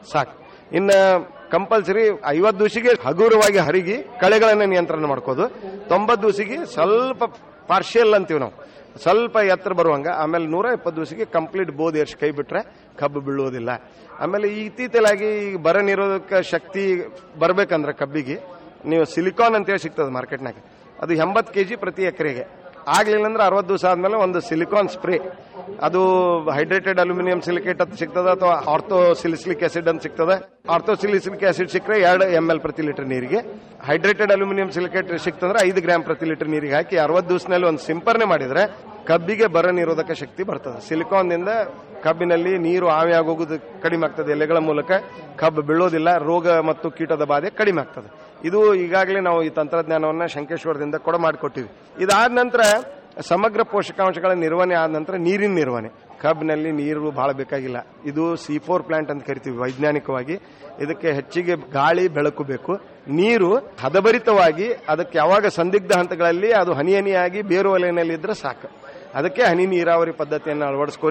ಸಾಕು ಇನ್ನ ಕಂಪಲ್ಸರಿ ಐವತ್ತು ದಿವಸಿಗೆ ಹಗುರವಾಗಿ ಹರಿಗಿ ಕಳೆಗಳನ್ನ ನಿಯಂತ್ರಣ ಮಾಡ್ಕೋದು ತೊಂಬತ್ತು ದಿವಸಿಗೆ ಸ್ವಲ್ಪ ಪಾರ್ಷಿಯಲ್ ಅಂತೀವಿ ನಾವು ಸ್ವಲ್ಪ ಎತ್ತರ ಬರುವಂಗ ಆಮೇಲೆ ನೂರ ಇಪ್ಪತ್ತು ದಿವಸಿಗೆ ಕಂಪ್ಲೀಟ್ ಬೋದ್ ಏರ್ಸಿ ಕೈ ಬಿಟ್ರೆ ಕಬ್ಬು ಬೀಳುವುದಿಲ್ಲ ಆಮೇಲೆ ಈ ಇತ್ತೀಚಲಾಗಿ ಈ ಬರ ನಿರೋಧಕ ಶಕ್ತಿ ಬರ್ಬೇಕಂದ್ರೆ ಕಬ್ಬಿಗೆ ನೀವು ಸಿಲಿಕಾನ್ ಅಂತೇಳಿ ಸಿಗ್ತದೆ ಮಾರ್ಕೆಟ್ನಾಗ ಅದು ಎಂಬತ್ತು ಕೆಜಿ ಪ್ರತಿ ಎಕರೆಗೆ ಆಗ್ಲಿಲ್ಲ ಅಂದ್ರೆ ಅರವತ್ತು ದಿವಸ ಆದ್ಮೇಲೆ ಒಂದು ಸಿಲಿಕಾನ್ ಸ್ಪ್ರೇ ಅದು ಹೈಡ್ರೇಟೆಡ್ ಅಲ್ಯೂಮಿನಿಯಂ ಸಿಲಿಕೇಟ್ ಅಂತ ಸಿಗ್ತದ ಅಥವಾ ಆರ್ಥೋ ಸಿಲಿಸಿಲಿಕ್ ಆಸಿಡ್ ಅಂತ ಸಿಗ್ತದೆ ಆರ್ಥೋ ಸಿಲಿಸಿಲಿಕ್ ಆಸಿಡ್ ಸಿಕ್ಕರೆ ಎರಡು ಎಂ ಎಲ್ ಪ್ರತಿ ಲೀಟರ್ ನೀರಿಗೆ ಹೈಡ್ರೇಟೆಡ್ ಅಲ್ಯೂಮಿನಿಯಂ ಸಿಲಿಕೇಟ್ ಸಿಕ್ತಂದ್ರೆ ಐದು ಗ್ರಾಮ್ ಪ್ರತಿ ಲೀಟರ್ ನೀರಿಗೆ ಹಾಕಿ ಅರವತ್ತು ದಿವಸದಲ್ಲಿ ಒಂದು ಸಿಂಪರಣೆ ಮಾಡಿದ್ರೆ ಕಬ್ಬಿಗೆ ಬರ ನಿರೋಧಕ ಶಕ್ತಿ ಬರ್ತದೆ ಸಿಲಿಕಾನ್ದಿಂದ ಕಬ್ಬಿನಲ್ಲಿ ನೀರು ಆವಿ ಆಗೋದು ಕಡಿಮೆ ಆಗ್ತದೆ ಎಲೆಗಳ ಮೂಲಕ ಕಬ್ಬು ಬೀಳೋದಿಲ್ಲ ರೋಗ ಮತ್ತು ಕೀಟದ ಬಾಧೆ ಕಡಿಮೆ ಆಗ್ತದೆ ಇದು ಈಗಾಗಲೇ ನಾವು ಈ ತಂತ್ರಜ್ಞಾನವನ್ನ ಶಂಕೇಶ್ವರದಿಂದ ಕೊಡ ಮಾಡಿಕೊಟ್ಟಿವಿ ಇದಾದ ನಂತರ ಸಮಗ್ರ ಪೋಷಕಾಂಶಗಳ ನಿರ್ವಹಣೆ ಆದ ನಂತರ ನೀರಿನ ನಿರ್ವಹಣೆ ಕಬ್ಬಿನಲ್ಲಿ ನೀರು ಬಹಳ ಬೇಕಾಗಿಲ್ಲ ಇದು ಸಿ ಫೋರ್ ಪ್ಲಾಂಟ್ ಅಂತ ಕರಿತೀವಿ ವೈಜ್ಞಾನಿಕವಾಗಿ ಇದಕ್ಕೆ ಹೆಚ್ಚಿಗೆ ಗಾಳಿ ಬೆಳಕು ಬೇಕು ನೀರು ಹದಭರಿತವಾಗಿ ಅದಕ್ಕೆ ಯಾವಾಗ ಸಂದಿಗ್ಧ ಹಂತಗಳಲ್ಲಿ ಅದು ಹನಿ ಹನಿಯಾಗಿ ಬೇರು ಒಲೆಯಲ್ಲಿ ಇದ್ರೆ ಸಾಕು ಅದಕ್ಕೆ ಹನಿ ನೀರಾವರಿ ಪದ್ಧತಿಯನ್ನು ಅಳವಡಿಸ್ಕೊ